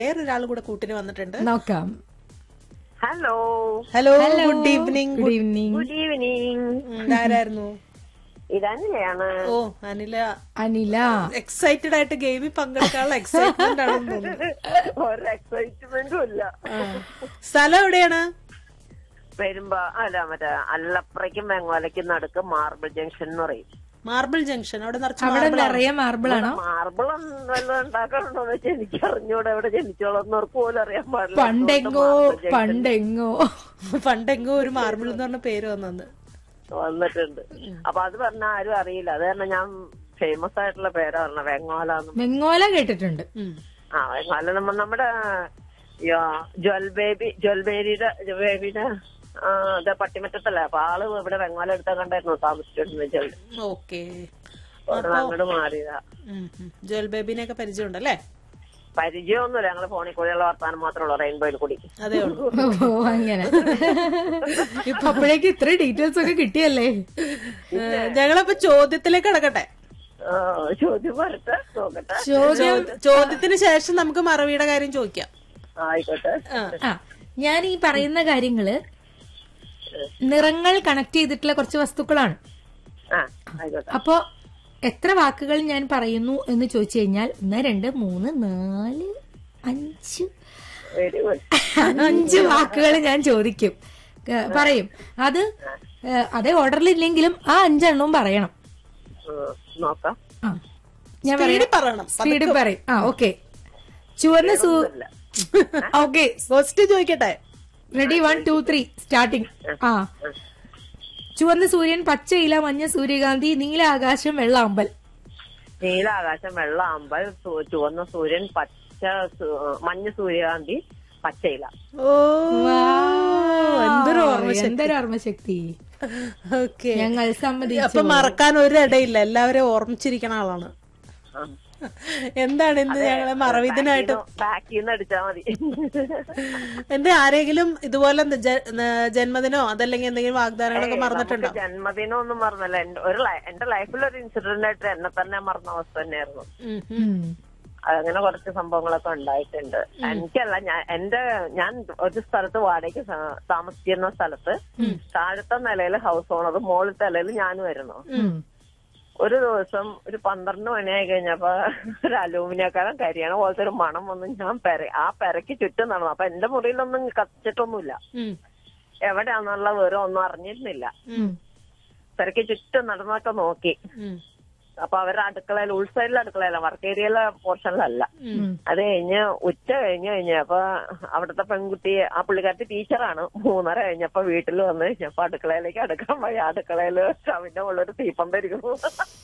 വേറൊരാൾ കൂടെ കൂട്ടിന് വന്നിട്ടുണ്ട് നോക്കാം hello hello hello good evening good evening good evening ആരായിരുന്നു ഇതന്നെയാണ് ഓ അനില അനില എക്സൈറ്റഡ് ആയിട്ട് ഗെയിമിൽ പങ്കെടുക്കാനുള്ള എക്സൈറ്റ്മെന്റ് ആണെന്ന് തോന്നുന്നു ഒരു എക്സൈറ്റ്മെന്റും ഇല്ല ആ. സ്ഥലം എവിടെയാണ് വരുമ്പോ അല്ല മറ്റേ അല്ലപ്രയ്ക്കും വെങ്ങോലയ്ക്കും നടുക്ക് മാർബിൾ ജംഗ്ഷൻ എന്ന് പറയും മാർബിൾ ജംഗ്ഷൻ അവിടെ നിറച്ച് അവിടെ മാർബിൾ നിറയെ മാർബിൾ ആണോ മാർബിൾ വല്ലതും ഉണ്ടാക്കാറുണ്ടോന്ന് വെച്ചാൽ എനിക്ക് അറിഞ്ഞൂടെ എവിടെ ജനിച്ചോളന്നവർക്ക് പോലും അറിയാൻ പാടില്ല പണ്ടെങ്ങോ അതുകൊണ്ട് marble junction പണ്ടെങ്ങോ പണ്ടെങ്കോ ഒരു മാർബിൾ എന്ന് പറഞ്ഞ പേര് വന്നത് വന്നിട്ടുണ്ട് അപ്പൊ അത് പറഞ്ഞ ആരും അറിയില്ല അത് കാരണം ഞാൻ ഫേമസ് ആയിട്ടുള്ള പേരാ പറഞ്ഞ വെങ്ങോലാന്ന് വെങ്ങോല കേട്ടിട്ടുണ്ട് ആ വെങ്ങോല നമ്മ നമ്മുടെ യോ, ജ്വൽ ബേബി ജ്വൽ ബേബിയുടെ ബേബിയുടെ ആ, ഇത് പട്ടിമറ്റത്തല്ലേ അപ്പൊ ആള് ഇവിടെ വെങ്ങോല എടുത്താൽ കണ്ടായിരുന്നു താമസിച്ചിരുന്നത് ജ്വൽ ഓക്കെ അവിടെ അങ്ങോട്ട് മാറിയതാ ജുവൽ ബേബിനെയൊക്കെ പരിചയമുണ്ടല്ലേ പരിചയമൊന്നുമില്ല ഞങ്ങള് ഫോണിൽ കൂടിയുള്ള വർത്താനം മാത്രമേ ഉള്ളൂ റെയിൻബോയിൽ കൂടി അതേ ഉള്ളൂ ഓ അങ്ങനെ ഇപ്പൊ അപ്പോഴേക്ക് ഇത്ര ഡീറ്റെയിൽസ് ഒക്കെ കിട്ടിയല്ലേ ഏ, ഞങ്ങളപ്പോ ചോദ്യത്തിലേക്ക് കിടക്കട്ടെ ആ, ചോദ്യം വരട്ടെ നോക്കട്ടെ ചോദ്യം ചോദ്യത്തിന് ശേഷം നമുക്ക് മറവിയുടെ കാര്യം ചോദിക്കാം ആയിക്കോട്ടെ ആ. ആ ഞാൻ ഈ പറയുന്ന കാര്യങ്ങള് നിറങ്ങൾ കണക്ട് ചെയ്തിട്ടുള്ള കുറച്ച് വസ്തുക്കളാണ് ആ ആയിക്കോട്ടെ അപ്പോ എത്ര വാക്കുകൾ ഞാൻ പറയുന്നു എന്ന് ചോദിച്ചു കഴിഞ്ഞാൽ ഒന്ന് രണ്ട് മൂന്ന് നാല് അഞ്ച് വെരി ഗുഡ് അഞ്ച് വാക്കുകൾ ഞാൻ ചോദിക്കും ഏ, പറയും അത് ഏ, അതേ ഓർഡറിലില്ലെങ്കിലും ആ അഞ്ചെണ്ണവും പറയണം നോക്കാം ആ ഞാൻ സ്പീഡിൽ പറയണം സ്പീഡിൽ പറയും ആ ഓക്കെ ചുവന്ന സൂ ഓക്കെ ഫസ്റ്റ് ചോദിക്കട്ടെ ready one two three starting ആ ചുവന്ന സൂര്യൻ പച്ച ഇല മഞ്ഞ സൂര്യകാന്തി നീല ആകാശം വെള്ള അമ്പൽ നീല ആകാശം വെള്ള അമ്പൽ സു- ചുവന്ന സൂര്യൻ പച്ച സു- മഞ്ഞ സൂര്യകാന്തി പച്ചയില ഓ എന്തൊരു ഓർമ്മ എന്തൊരു ഓർമ്മശക്തി ഓക്കെ ഞങ്ങൾ സമ്മതിച്ചു അപ്പൊ മറക്കാൻ ഒരു ഇടയില്ല എല്ലാവരെയും ഓർമ്മിച്ചിരിക്കണ ആളാണ് എന്താണ് ഇന്ന് ഞങ്ങളെ മറവിദിനായിട്ട് ബാക്കിൽ നിന്ന് അടിച്ചാ മതി എന്റെ ആരെങ്കിലും ഇതുപോലെ ജ- ന- ജന്മദിനോ അതല്ലെങ്കിൽ എന്തെങ്കിലും വാഗ്ദാനങ്ങളൊക്കെ മറന്നിട്ടുണ്ടോ നമുക്ക് ജന്മദിനം ഒന്നും മറന്നല്ല എന്റെ ഒരു ലൈ- എന്റെ ലൈഫിൽ ഒരു ഇൻസിഡന്റ് ആയിട്ട് എന്നെ തന്നെ മറന്ന അവസ്ഥ തന്നെയായിരുന്നു ഉം, ഉം. ഉം. അങ്ങനെ കുറച്ച് സംഭവങ്ങളൊക്കെ ഉണ്ടായിട്ടുണ്ട് എനിക്കല്ല ഞാൻ എന്റെ ഞാൻ ഒരു സ്ഥലത്ത് വാടകയ്ക്ക് സ- താമസിക്കുന്ന സ്ഥലത്ത് താഴത്തെ നിലയിൽ ഹൗസ് ഓണർ മുകളിലത്തെ നിലയിൽ ഞാനും ആയിരുന്നു ഉം. ഒരു ദിവസം ഒരു പന്ത്രണ്ട് മണിയായി കഴിഞ്ഞപ്പോ ഒരു അലൂമിനിയക്കാരൻ കരിയണ പോലത്തെ ഒരു മണം വന്ന് ഞാൻ പെര ആ പെരക്ക് ചുറ്റും നടന്നു അപ്പൊ എന്റെ മുറിയിലൊന്നും കത്തിച്ചിട്ടൊന്നുമില്ല ഉം, എവിടെയാന്നുള്ള വിവരം ഒന്നും അറിഞ്ഞിരുന്നില്ല ഉം, പെരക്ക് ചുറ്റും നടന്നൊക്കെ നോക്കി ഉം, അപ്പൊ അവരുടെ അടുക്കളയിൽ ഉൾസൈഡിലെ അടുക്കളയില വർക്ക് ഏരിയയിലെ പോർഷനിലല്ല ഉം. അത് കഴിഞ്ഞ് ഉച്ച കഴിഞ്ഞ് കഴിഞ്ഞപ്പോ അവിടുത്തെ പെൺകുട്ടി ആ പുള്ളിക്കാരത്തി ടീച്ചറാണ് മൂന്നര കഴിഞ്ഞപ്പോ വീട്ടിൽ വന്ന് കഴിഞ്ഞപ്പോ അടുക്കളയിലേക്ക് അടുക്കാൻ പോയി അടുക്കളയില് സ്റ്റവിന്റെ മുകളിൽ തീപ്പന്ത ഇരിക്കുന്നു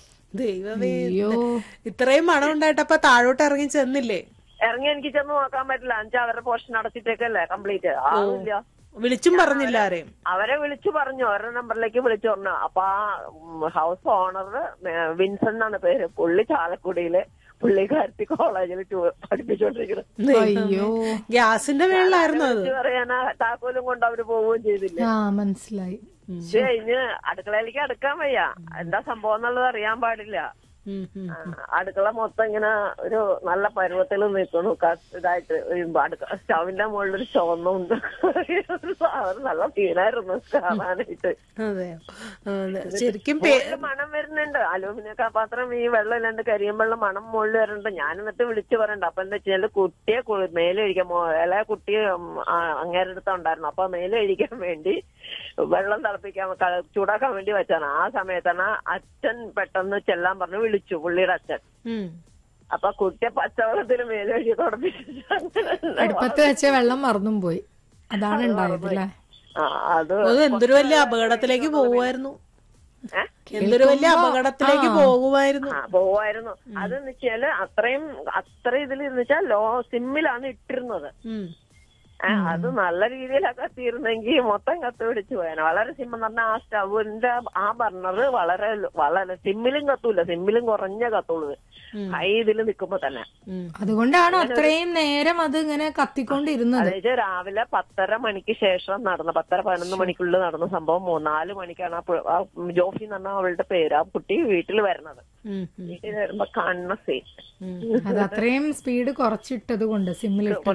ദൈവമേ അയ്യോ ഇത്രയും മണം ഉണ്ടായിട്ടപ്പൊ താഴോട്ട് ഇറങ്ങി ചെന്നില്ലേ ഇറങ്ങി എനിക്ക് ചെന്ന് നോക്കാൻ പറ്റില്ല എന്നുവെച്ചാൽ അവരുടെ പോർഷൻ അടച്ചിട്ടേക്കല്ലേ കംപ്ലീറ്റ് ആവില്ല വിളിച്ചും പറഞ്ഞില്ല ആരെയും അവരെ വിളിച്ചു പറഞ്ഞു അവരുടെ നമ്പറിലേക്ക് വിളിച്ചു പറഞ്ഞു അപ്പൊ ആ ഹൗസ് ഓണർ വിൻസൺ എന്നാണ് പേര് പുള്ളി ചാലക്കുടിയില് പുള്ളിക്കാരത്തി കോളേജിൽ പഠിപ്പിച്ചോണ്ടിരിക്കുന്നത് അയ്യോ ഗ്യാസിന്റെ മേളിലായിരുന്നു അത് വിളിച്ചു പറയാനാ താക്കോലും കൊണ്ട് അവര് പോവുകയും ചെയ്തില്ല ആ മനസ്സിലായി ഇത് കഴിഞ്ഞ് അടുക്കളയിലേക്ക് അടുക്കാൻ വയ്യ എന്താ സംഭവം എന്നുള്ളത് അറിയാൻ പാടില്ല ഉം, ഉം. ആ, അടുക്കള മൊത്തം ഇങ്ങനെ ഒരു നല്ല പരുവത്തിൽ നിൽക്കുന്നു ക- ഇതായിട്ട് ഒരു അടുക്ക സ്റ്റവിന്റെ മുകളിൽ ഒരു ചുവന്നുണ്ട് ഒരു സാധനം നല്ല സീനായിരുന്നു കാണാനായിട്ട് അതെ അതെ ശരിക്കും പേ- മുകളില് മണം വരുന്നുണ്ട് അലൂമിനിയ പാത്രം ഈ വെള്ളം ഇല്ലാണ്ട് കരിയുമ്പോഴുള്ള മണം മുകളിൽ വരുന്നുണ്ട് ഞാൻ എന്നിട്ട് വിളിച്ചു പറയണ്ട അപ്പൊ എന്താ വെച്ചാൽ കുട്ടിയെ കു- മേലെ കഴിക്കാൻ ഇളയ കുട്ടി അങ്ങേരുടെ അടുത്ത് ഉണ്ടായിരുന്നു അപ്പൊ മേലെ കഴിക്കാൻ വേണ്ടി വെള്ളം തിളപ്പിക്കാൻ ക- ചൂടാക്കാൻ വേണ്ടി വെച്ചാണ് ആ സമയത്താണ് അച്ഛൻ പെട്ടെന്ന് ചെല്ലാൻ പറഞ്ഞു വിളിച്ചു പുള്ളിയുടെ അച്ഛൻ ഉം. അപ്പൊ കുട്ടിയെ പച്ചവെള്ളത്തിന് മേലെ കഴുകി തുടപ്പിച്ചു അടുപ്പത്ത് വെച്ച വെള്ളം മറന്നും പോയി അതാണ് ഉണ്ടായത് അല്ലേ ആ അത് അത് എന്തൊരു വലിയ അപകടത്തിലേക്ക് പോകുമായിരുന്നു ഏ? എന്തൊരു വലിയ അപകടത്തിലേക്ക് പോകുമായിരുന്നു ആ പോവായിരുന്നു അതെന്ന് വെച്ചാല് അത്രയും അത്ര ഇതിൽ എന്ന് വെച്ചാൽ ലോ സിമ്മിലാണ് ഇട്ടിരുന്നത് ഉം. ആ, അത് നല്ല രീതിയിലൊക്കെ കത്തിയിരുന്നെങ്കിൽ മൊത്തം കത്ത് പിടിച്ചു പോയാനെ വളരെ സിമ്പിൾ എന്ന് പറഞ്ഞാൽ ആ സ്റ്റൗവിന്റെ ആ ബർണർ വളരെ വളരെ സിമ്മിലും കത്തൂല സിമ്മിലും കുറഞ്ഞ കത്തുള്ളൂ ഹൈ ഇതിൽ നിൽക്കുമ്പോ തന്നെ ഉം. അതുകൊണ്ടാണ് അത്രയും നേരം അത് ഇങ്ങനെ കത്തിക്കൊണ്ടിരുന്നത് അതായത് രാവിലെ പത്തര മണിക്ക് ശേഷം നടന്ന പത്തര പതിനൊന്ന് മണിക്കുള്ളിൽ നടന്ന സംഭവം മൂന്നാല് മണിക്കാണ് ആ പു- ആ ജോഫി എന്ന് പറഞ്ഞ അവളുടെ പേര് ആ കുട്ടി വീട്ടിൽ വരുന്നത് ഉം, ഉം, വീട്ടിൽ വരുമ്പോ കാണുന്ന സീൻ ഉം. അത് അത്രയും സ്പീഡ് കുറച്ചിട്ടത് കൊണ്ട് സിമ്മിലിട്ട്